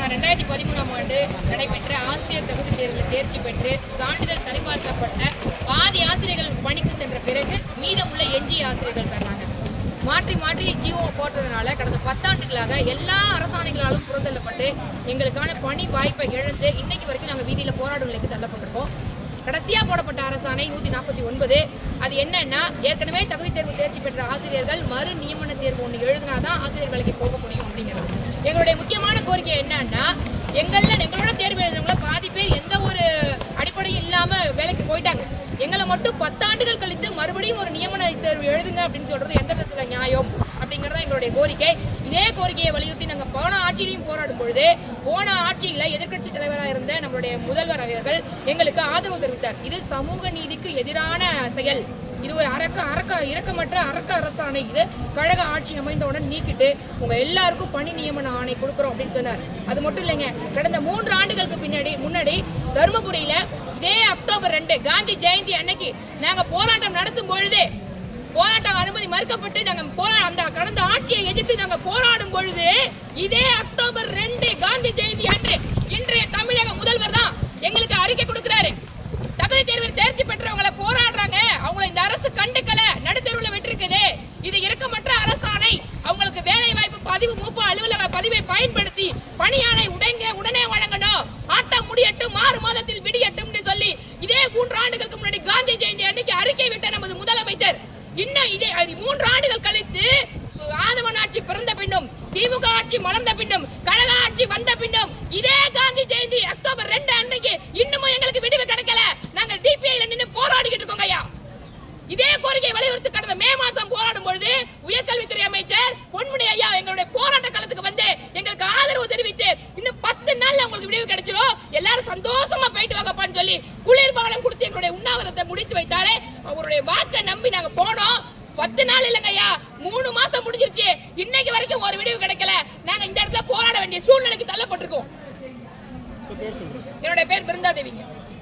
ரெண்டாயிரத்தி பதிமூணாம் ஆண்டு நடைபெற்ற ஆசிரியர் தகுதி தேர்வில் தேர்ச்சி பெற்று சான்றிதழ் சரிபார்க்கப்பட்ட பாதி ஆசிரியர்கள் பணிக்கு சென்ற பிறகு மீதமுள்ள எஞ்சிய ஆசிரியர்கள் தர்றாங்க மாற்றி மாற்றி ஜியோ போட்டதுனால கடந்த பத்தாண்டுகளாக எல்லா அரசாணைகளாலும் புறந்தள்ளப்பட்டு எங்களுக்கான பணி வாய்ப்பை இழந்து இன்னைக்கு வரைக்கும் நாங்கள் வீதியில போராடும் நிலைக்கு தள்ளப்பட்டிருக்கோம் கடைசியா போடப்பட்ட அரசாணை நூத்தி நாற்பத்தி ஒன்பது அது என்னன்னா ஏற்கனவே தகுதி தேர்வு தேர்ச்சி பெற்ற ஆசிரியர்கள் மறு நியமன தேர்வு ஒன்று எழுதினாதான் ஆசிரியர் வேலைக்கு போக முடியும் அப்படிங்கிறது எங்களுடைய முக்கியமான கோரிக்கை என்னன்னா எங்கள எங்களோட தேர்வு எழுதுறவங்கள பாதி பேர் எந்த ஒரு அடிப்படையும் இல்லாம வேலைக்கு போயிட்டாங்க எங்களை மட்டும் பத்தாண்டுகள் கழித்து மறுபடியும் ஒரு நியமன தேர்வு எழுதுங்க அப்படின்னு சொல்றது எந்த விதத்துல நியாயம் அப்படிங்கறத எங்களுடைய கோரிக்கை இதே கோரிக்கையை வலியுறுத்தி நாங்க போன ஆட்சியிலையும் போராடும் பொழுது போன ஆட்சியில எதிர்க்கட்சி தலைவராக இருந்த நம்மளுடைய முதல்வர் அவர்கள் எங்களுக்கு ஆதரவு தெரிவித்தார் இது சமூக நீதிக்கு எதிரான செயல் இது ஒரு அரக்க அரக்க இரக்கமற்ற அரக்க அரசாணை இது கழக ஆட்சி அமைந்தவுடன் நீக்கிட்டு உங்க எல்லாருக்கும் பணி நியமன ஆணை கொடுக்குறோம் அப்படின்னு சொன்னார் அது மட்டும் இல்லைங்க கடந்த மூன்று ஆண்டுகளுக்கு பின்னாடி முன்னாடி தருமபுரியில இதே அக்டோபர் ரெண்டு காந்தி ஜெயந்தி அன்னைக்கு நாங்க போராட்டம் நடத்தும் பொழுதே போராட்டம் அனுமதி மறுக்கப்பட்டு நாங்க போரா அந்த கடந்த ஆட்சியை எதிர்த்து நாங்க போராடும் பொழுது இதே அக்டோபர் ரெண்டு காந்தி ஜெயந்தி அன்று இன்றைய தமிழக முதல்வர் தான் எங்களுக்கு அறிக்கை கொடுக்கிறாரு தகுதி தேர்வில் தேர்ச்சி பெற்றவங்களை போராடுறாங்க அவங்கள இந்த அரசு கண்டுக்கல நடுத்தெருவுல விட்டிருக்குது இது இறக்கமற்ற அரசாணை அவங்களுக்கு வேலை வாய்ப்பு பதிவு மூப்பு அலுவலக பதிவை பயன்படுத்தி பணியாணை உடங்க உடனே வழங்கணும் ஆட்டம் முடியட்டும் ஆறு மாதத்தில் விடியட்டும்னு சொல்லி இதே மூன்று ஆண்டுகளுக்கு முன்னாடி காந்தி ஜெயந்தி அன்னைக்கு அறிக்கை விட்ட நமது முதலமைச்சர் இன்னும் இதே அது மூன்று ஆண்டுகள் கழித்து ஆதவன் ஆட்சி பிறந்த பின்னும் திமுக ஆட்சி மலர்ந்த பின்னும் கழக ஆட்சி வந்த பின்னும் இதே காந்தி ஜெயந்தி அக்டோபர் ரெண்டு அன்னைக்கு இன்னமும் எங்களுக்கு விடுவு கிடைக்கல நாங்க டிபிஐல நின்னு போராடிக்கிட்டு இருக்கோங்க ஐயா இதே கோரிக்கை வலியுறுத்தி கடந்த மே மாசம் போராடும் பொழுது உயர்கல்வித்துறை அமைச்சர் பொன்முடி ஐயா எங்களுடைய போராட்ட களத்துக்கு வந்து எங்களுக்கு ஆதரவு தெரிவித்து இன்னும் பத்து நாள்ல உங்களுக்கு விடுவு கிடைச்சிரும் எல்லாரும் சந்தோஷமா போயிட்டு வாங்கப்பான்னு சொல்லி குளிர்பானம் கொடுத்து எங்களுடைய உண்ணாவிரத்தை முடித்து வைத்தாலே அவருடைய வாக்கை நம்பி நாங்க போனோம் பத்து நாள் இல்லைங்க ஐயா மூணு மாசம் முடிஞ்சிருச்சு இன்னைக்கு வரைக்கும் ஒரு விடுவு கிடைக்கல நாங்க இந்த இடத்துல போராட வேண்டிய சூழ்நிலைக்கு தள்ளப்பட்டிருக்கோம் என்னுடைய பேர் பிருந்தா தேவிங்க